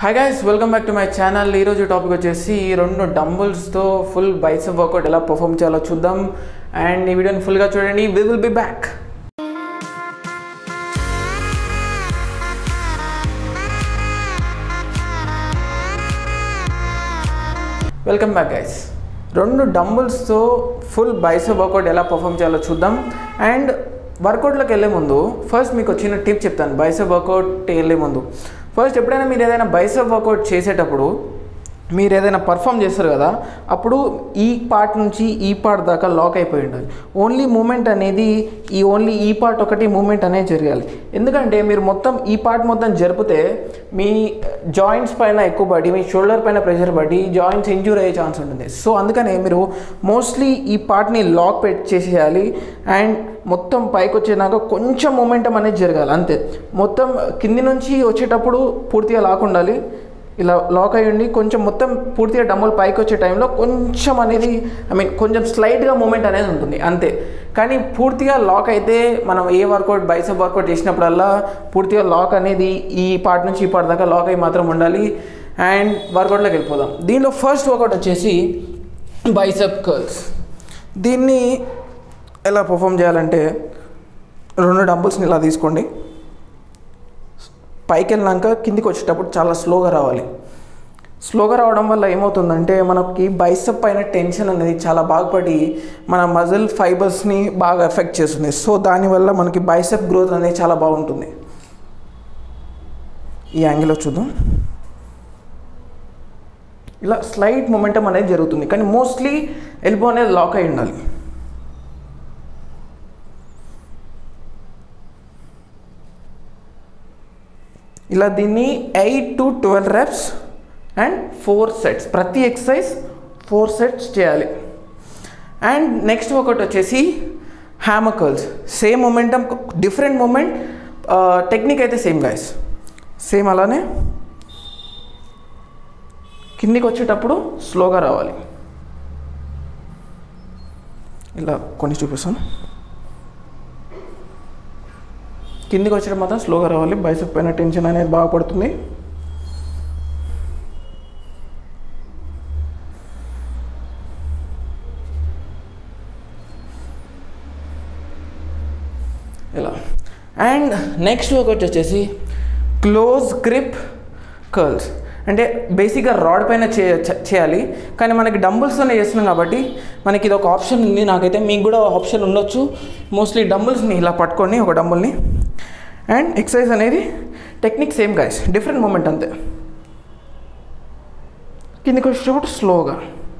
hi guys welcome back to my channel ఈరోజు topic వచ్చేసి ఈ రెండు డంబుల్స్తో ఫుల్ బైసెప్ వర్కౌట్ ఎలా పర్ఫామ్ చేయాలో చూద్దాం అండ్ ఈ వీడియోని ఫుల్గా చూడండి we will be back welcome back guys రెండు డంబుల్స్తో ఫుల్ బైసెప్ వర్కౌట్ ఎలా పర్ఫామ్ చేయాలో చూద్దాం అండ్ వర్కౌట్లోకి వెళ్ళే ముందు ఫస్ట్ మీకు వచ్చిన టిప్ చెప్తాను బైసెప్ వర్కౌట్ వెళ్ళే ముందు ఫస్ట్ ఎప్పుడైనా మీరు ఏదైనా బైసెప్ వర్కౌట్ చేసేటప్పుడు మీరు ఏదైనా పర్ఫామ్ చేస్తారు కదా అప్పుడు ఈ పార్ట్ నుంచి ఈ పార్ట్ దాకా లాక్ అయిపోయి ఉండాలి ఓన్లీ మూమెంట్ అనేది ఈ ఓన్లీ ఈ పార్ట్ ఒకటి మూమెంట్ అనేది జరగాలి ఎందుకంటే మీరు మొత్తం ఈ పార్ట్ మొత్తం జరిపితే మీ జాయింట్స్ పైన ఎక్కువ పడి మీ షోల్డర్ పైన ప్రెషర్ పడి జాయింట్స్ ఇంజూర్ అయ్యే ఛాన్స్ ఉంటుంది సో అందుకనే మీరు మోస్ట్లీ ఈ పార్ట్ని లాక్ పెట్టి చేసేయాలి అండ్ మొత్తం పైకి వచ్చేదాకా కొంచెం మూమెంటం అనేది జరగాలి అంతే మొత్తం కింది నుంచి వచ్చేటప్పుడు పూర్తిగా లాక్ ఉండాలి ఇలా లాక్ అయ్యి ఉండి కొంచెం మొత్తం పూర్తిగా డమ్ములు పైకి వచ్చే టైంలో కొంచెం అనేది ఐ మీన్ కొంచెం స్లైట్గా మూమెంట్ అనేది ఉంటుంది అంతే కానీ పూర్తిగా లాక్ అయితే మనం ఏ వర్కౌట్ బైసెప్ వర్కౌట్ చేసినప్పుడల్లా పూర్తిగా లాక్ అనేది ఈ పార్ట్ నుంచి ఈ పార్ట్ దాకా లాక్ అయ్యి మాత్రం ఉండాలి అండ్ వర్కౌట్లోకి వెళ్ళిపోదాం దీనిలో ఫస్ట్ వర్కౌట్ వచ్చేసి బైసెప్ కర్ల్స్ దీన్ని ఎలా పర్ఫామ్ చేయాలంటే రెండు డంబుల్స్ని ఇలా తీసుకోండి పైకి వెళ్ళినాక కిందికి వచ్చేటప్పుడు చాలా స్లోగా రావాలి స్లోగా రావడం వల్ల ఏమవుతుందంటే మనకి బైసప్ పైన టెన్షన్ అనేది చాలా బాగుపడి మన మజిల్ ఫైబర్స్ని బాగా ఎఫెక్ట్ చేస్తుంది సో దానివల్ల మనకి బైసప్ గ్రోత్ అనేది చాలా బాగుంటుంది ఈ యాంగిల్లో చూద్దాం ఇలా స్లైట్ మొమెంటం అనేది జరుగుతుంది కానీ మోస్ట్లీ ఎల్బో అనేది లాక్ అయి ఉండాలి ఇలా దీన్ని eight to twelve reps and four sets ప్రతి ఎక్సర్సైజ్ ఫోర్ సెట్స్ చేయాలి అండ్ నెక్స్ట్ ఒకటి వచ్చేసి hammer curls same momentum different moment technique అయితే సేమ్ గైస్ సేమ్ అలానే కిందికి వచ్చేటప్పుడు స్లోగా రావాలి ఇలా కొన్ని చూపిస్తాను కిందికి వచ్చేటప్పుడు మాత్రం స్లోగా రావాలి బైసెప్ పైన టెన్షన్ అనేది బాగా పడుతుంది ఇలా అండ్ నెక్స్ట్ ఒకటి వచ్చేసి క్లోజ్ గ్రిప్ కర్ల్స్ అంటే బేసిక్గా రాడ్ పైన చే చేయాలి కానీ మనకి డంబుల్స్తోనే చేస్తున్నాం కాబట్టి మనకి ఇది ఒక ఆప్షన్ ఉంది నాకైతే మీకు కూడా ఆప్షన్ ఉండొచ్చు మోస్ట్లీ డంబుల్స్ని ఇలా పట్టుకొని ఒక డంబుల్ని అండ్ ఎక్సర్సైజ్ అనేది technique same guys different moment అంతే కిందికి వచ్చేటప్పుడు స్లోగా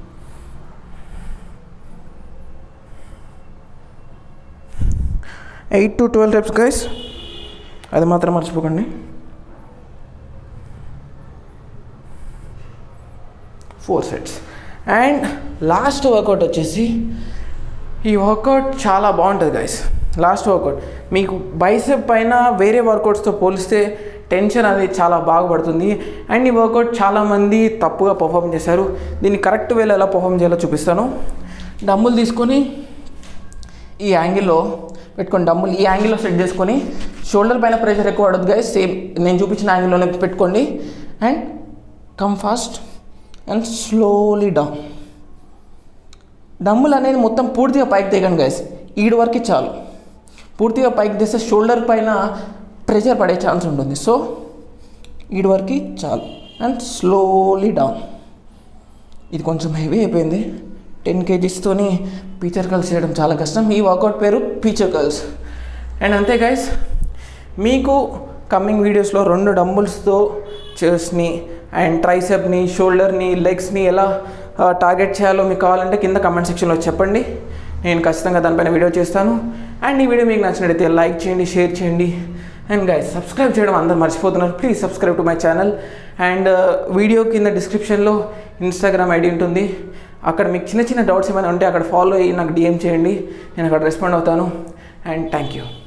eight to twelve reps guys అది మాత్రం మర్చిపోకండి four sets and last workout వచ్చేసి ఈ వర్కౌట్ చాలా బాగుంటుంది గైస్ లాస్ట్ వర్కౌట్ మీకు బైసెప్ పైన వేరే వర్కౌట్స్తో పోలిస్తే టెన్షన్ అనేది చాలా బాగుపడుతుంది అండ్ ఈ వర్కౌట్ చాలామంది తప్పుగా పర్ఫామ్ చేశారు దీన్ని కరెక్ట్ వేలో ఎలా పర్ఫామ్ చేయాలో చూపిస్తాను డమ్ములు తీసుకొని ఈ యాంగిల్లో పెట్టుకొని డమ్ములు ఈ యాంగిల్లో సెట్ చేసుకొని షోల్డర్ పైన ప్రెషర్ ఎక్కువ పడదు గైస్ సేమ్ నేను చూపించిన యాంగిల్లోనే పెట్టుకోండి and come fast and slowly down డమ్ములు అనేది మొత్తం పూర్తిగా పైకి దిగండి గైస్ ఈడు వరకు చాలు పూర్తిగా పైకి తీస్తే షోల్డర్ పైన ప్రెషర్ పడే ఛాన్స్ ఉంటుంది సో ఈడు వరకు చాలు అండ్ స్లోలీ డౌన్ ఇది కొంచెం హెవీ అయిపోయింది టెన్ కేజీస్తోని పీచర్ కల్స్ చేయడం చాలా కష్టం ఈ వర్కౌట్ పేరు పీచర్ కల్స్ అండ్ అంతే గైస్ మీకు కమ్మింగ్ వీడియోస్లో రెండు డంబుల్స్తో చెస్ని అండ్ ట్రైసెప్ని షోల్డర్ని లెగ్స్ని ఎలా టార్గెట్ చేయాలో మీకు కావాలంటే కింద కమెంట్ సెక్షన్లో చెప్పండి నేను ఖచ్చితంగా దానిపైన వీడియో చేస్తాను అండ్ ఈ వీడియో మీకు నచ్చినట్టయితే లైక్ చేయండి షేర్ చేయండి అండ్ గైస్ సబ్స్క్రైబ్ చేయడం అందరు మర్చిపోతున్నారు please subscribe to my channel and video కింద డిస్క్రిప్షన్లో ఇన్స్టాగ్రామ్ ఐడి ఉంటుంది అక్కడ మీకు చిన్న చిన్న డౌట్స్ ఏమైనా ఉంటే అక్కడ ఫాలో అయ్యి నాకు డిఎం చేయండి నేను అక్కడ రెస్పాండ్ అవుతాను అండ్ థ్యాంక్ యూ